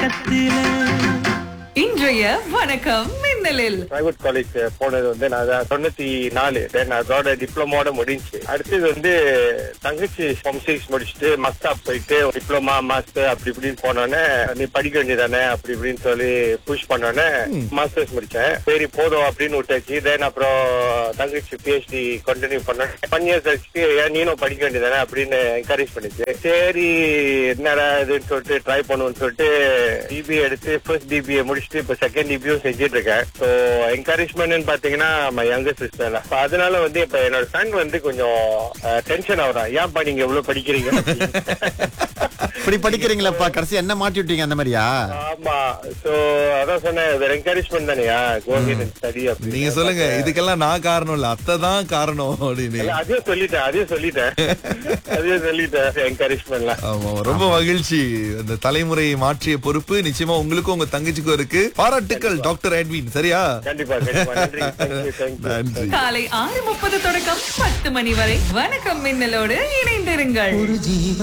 பக்கத்துல இன்றைய வணக்கம் மின்னலில் பிரைவேட் காலேஜ் போனது வந்து நான் தான் தொண்ணூத்தி நாலு தென் அதோட டிப்ளமோட முடிஞ்சு அடுத்தது வந்து தங்கச்சி ஃபார்ம் சிக்ஸ் முடிச்சுட்டு மஸ்தாப் போயிட்டு டிப்ளமா மாஸ்டர் அப்படி இப்படின்னு போனோன்னே நீ படிக்க வேண்டியதானே அப்படி இப்படின்னு சொல்லி புஷ் பண்ணோன்னே மாஸ்டர்ஸ் முடிச்சேன் சரி போதும் அப்படின்னு விட்டாச்சு தென் அப்புறம் தங்கச்சி பிஹெச்டி கண்டினியூ பண்ணேன் ஒன் இயர்ஸ் கழிச்சு ஏன் நீனும் படிக்க வேண்டியதானே அப்படின்னு என்கரேஜ் பண்ணிச்சு சரி என்னடா இதுன்னு சொல்லிட்டு ட்ரை பண்ணுவோம்னு சொல்லிட்டு டிபிஏ எடுத்து ஃபர்ஸ்ட் டிபிஏ முடிச்சுட்டு இப்ப செகண்ட் டிபியும் செஞ்சுட்டு இருக்கேன் ஸோ என்கரேஜ்மெண்ட் பாத்தீங்கன்னா மை யங்கர் சிஸ்டர் அதனால வந்து இப்ப என்னோட சன் வந்து கொஞ்சம் டென்ஷன் ஆகுறான் ஏன்ப்பா நீங்க எவ்வளவு படிக்கிறீங்க இப்படி படிக்கிறீங்களப்பா கடைசி என்ன மாட்டி விட்டீங்க அந்த மாதிரியா ஆமா சோ அதான் சொன்னேன் என்கரேஜ்மெண்ட் தானேயா கோவிட் ஸ்டடி அப்படி நீங்க சொல்லுங்க இதுக்கெல்லாம் நான் காரணம் இல்ல அத்தை தான் காரணம் அப்படின்னு இல்ல, அதையும் சொல்லிட்டேன் அதையும் சொல்லிட்டேன் அதையும் சொல்லிட்டேன் என்கரேஜ்மெண்ட்லாம் ஆமா ரொம்ப மகிழ்ச்சி அந்த தலைமுறையை மாற்றிய பொறுப்பு நிச்சயமா உங்களுக்கும் உங்க தங்கச்சிக்கும் இருக்கு பாராட்டுக்கள் டாக்டர் எட்வின் சரியா கண்டிப்பா கண்டிப்பா நன்றி தேங்க்யூ தேங்க்யூ நன்றி காலை ஆறு முப்பது தொடக்கம் பத்து மணி வரை வணக்கம் மின்னலோடு இணைந்திருங்கள்